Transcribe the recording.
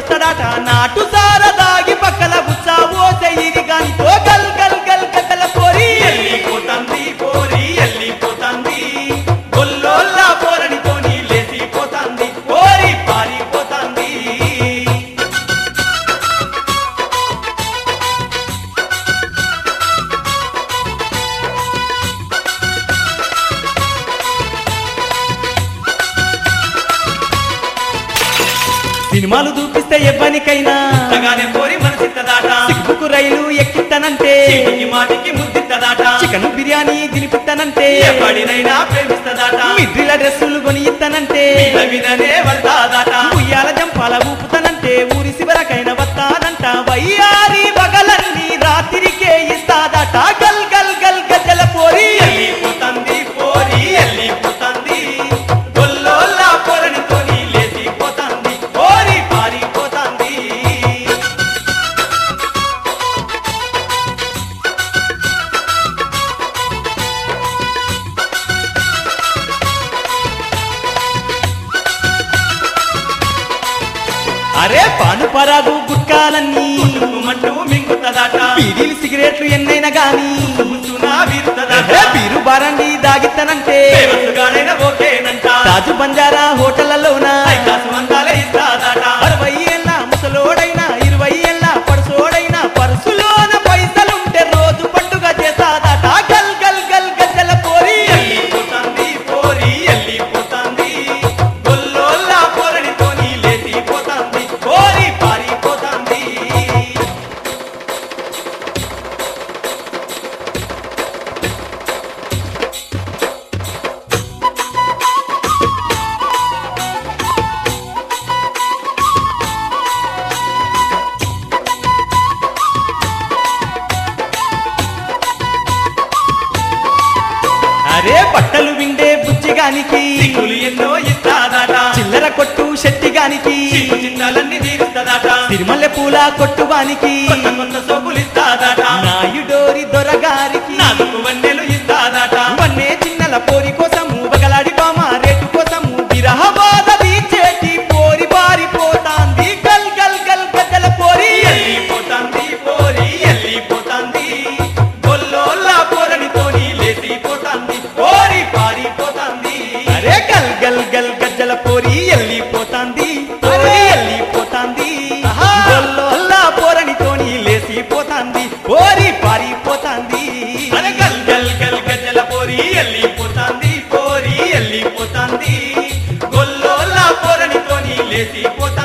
వస్తాడట నాటు సార దాగి పక్కల బుచ్చా పోసే ఇది గానితో గల్ గల్ గల్ గద్దల పోరి ఎల్లిపోతంది పోరి ఎల్లిపోతంది గొల్లోల్లా పోరనితోని లేసిపోతంది పోరి పారిపోతంది సినిమాలు చూపిస్తే ఎవ్వనికైనా అంతగానే పోరి మనసిత్తదాట సిగ్గుకు రైలు ఎక్కిస్తానంటే చీటికి మాటికి ముద్దిత్తదాట చికెన్ బిర్యానీ తినిపిస్తానంటే ఎవడినైనా ప్రేమిస్తదాట మిడ్రిల డ్రెస్సులు కొని ఇస్తానంటే మీద మీదనే పడతాదాట ఉయ్యాల జంపాల ఊపుతానంటే ఊరి శివరకైన వస్తాదంట వయ్యారి బగలన్నీ రాత్రికే ఇస్తాదట గల్ గల్ గల్ గజ్జల పోరి ఎల్లిపోతంది పోరి ఎల్లిపోతంది గొల్లోల్లా పోరనితోని లేసిపోతంది పోరి పారిపోతంది అరే పాను పరాగు గుట్కాలన్నీ కుట్టుకుమంటూ మింగుతదాట బీడీలు సిగరెట్లు ఎన్నైనా గాని ముసునా వీరుతదాట ఏ బీరు బారండి దాగిస్తానంటే ఫేమస్గాడైన ఓకేనంట తాజు బంజారా హోటళ్లలోన ఐకాసు అందాలే ఇస్తాదాట అరవై ఏళ్ళ ముసలోడైనా ఇరవై ఏళ్ళ పడుసోడైనా పరుసులోన పైసలుంటే రోజు పండుగ చేస్తాదట గల్ గల్ గల్ గజ్జల పోరి ఎల్లిపోతంది పోరి ఎల్లిపోతంది గొల్లోల్లా పోరనితోని లేసిపోతంది పోరి పారిపోతంది అరే బట్టలు విండే బుచ్చిగానికి సిగ్గులు ఎన్నో ఇస్తాదాట చిల్లర కొట్టు శెట్టిగానికి చిక్కు చింతలన్నీ తీరుస్తదాట తిరుమల పూల కొట్టువానికి కొత్త కొత్త సోపులు ఇస్తాదాట నాయుడోరి దొరగారికి నాలుగు వన్నెలు ఇస్తాదాట వన్నే చిన్నల పోరి కోసము బగలాడి బామ రేటు కోసము విరహ బాధ తీర్చేటి పోరి బారిపోతాంది గల్ గల్ గల్ గద్దల పోరి ఎల్లిపోతంది పోరి ఎల్లిపోతంది గొల్లోల్లా పోరనితోని లేసిపోతంది పోరి పారిపోతంది అరే గల్ గల్ గల్ గజ్జల పోరి ఎల్లిపోతాంది పోరి ఎల్లిపోతాంది గొల్లోల్లా పోరనితోని లేసిపోతాంది పోరి పారిపోతాంది అరే గల్ గల్ గల్ గజల పోరి ఎల్లిపోతంది పోరి ఎల్లిపోతంది గొల్లోల్లా పోరనితోని లేసిపోతంది